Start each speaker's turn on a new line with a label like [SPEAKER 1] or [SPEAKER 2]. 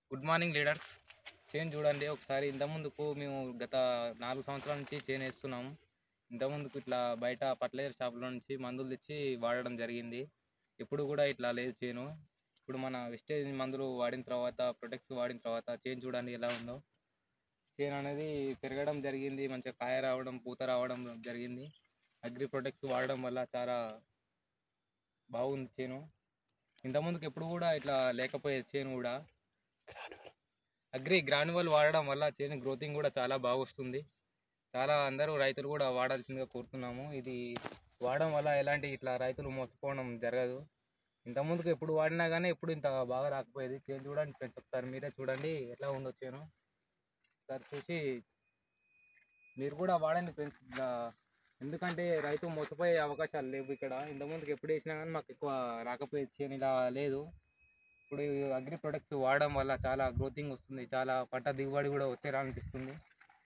[SPEAKER 1] good morning leaders చేను చూడండి ఒకసారి ఇంతకుముందుకు మేము గత నాలుగు సంవత్సరాల నుంచి చేను వేస్తున్నాము ఇంతకుముందుకు ఇట్లా బయట ఫర్టిలైజర్ షాపుల నుంచి మందులు తెచ్చి వాడడం జరిగింది ఇప్పుడు కూడా ఇట్లా లేదు చేను ఇప్పుడు మన వెస్టేజ్ మందులు వాడిన తర్వాత ప్రొటెక్ట్స్ వాడిన తర్వాత చేను చూడండి ఎలా ఉందో చేను అనేది పెరగడం జరిగింది మంచిగా కాయ రావడం పూత రావడం జరిగింది అగ్రి ప్రొటెక్ట్స్ వాడడం వల్ల చాలా బాగుంది చేను ఇంతకుముందుకు ఎప్పుడు కూడా ఇట్లా లేకపోయేది చేను కూడా అగ్రి గ్రాన్యువల్ వాడడం వల్ల చేను గ్రోతింగ్ కూడా చాలా బాగా వస్తుంది చాలా అందరూ రైతులు కూడా వాడాల్సిందిగా కోరుతున్నాము ఇది వాడడం వల్ల ఎలాంటి ఇట్లా రైతులు మోసపోవడం జరగదు ఇంతకుముందుకు ఎప్పుడు వాడినా కానీ ఎప్పుడు ఇంత బాగా రాకపోయేది చేను చూడండి ఫ్రెండ్స్ ఒకసారి మీరే చూడండి ఎట్లా ఉందో చేను ఒకసారి చూసి మీరు కూడా వాడండి ఫ్రెండ్స్ ఎందుకంటే రైతు మోసపోయే అవకాశాలు లేవు ఇక్కడ ఇంతకుముందుకు ఎప్పుడు వేసినా కానీ మాకు ఎక్కువ రాకపోయేది చేను ఇలా లేదు ఇప్పుడు ఈ అగ్రి ప్రొడక్ట్స్ వాడడం వల్ల చాలా గ్రోతింగ్ వస్తుంది చాలా పంట దిగుబడి కూడా వచ్చేలా అనిపిస్తుంది